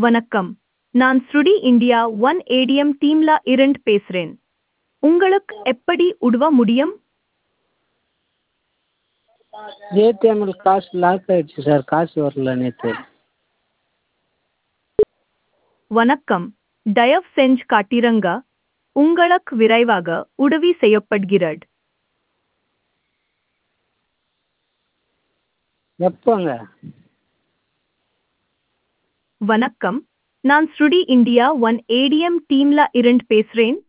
வணக்கம் நான் ஸ்ருடி இந்தியா ஒன் ஏடிஎம் டீம்ல இருந்து பேசுறேன் உங்களுக்கு எப்படி உதவ முடியும் ஏடிஎம்மில் காசு லாக் ஆயிடுச்சு சார் காசு வரல நேற்று வணக்கம் தயவு செஞ்சு காட்டிருங்க உங்களுக்கு விரைவாக உதவி செய்யப்படுகிறது எப்போங்க வணக்கம் நான் ஸ்ருடி இந்தியா ஒன் ஏடிஎம் டீம்ல இருந்து பேசுறேன்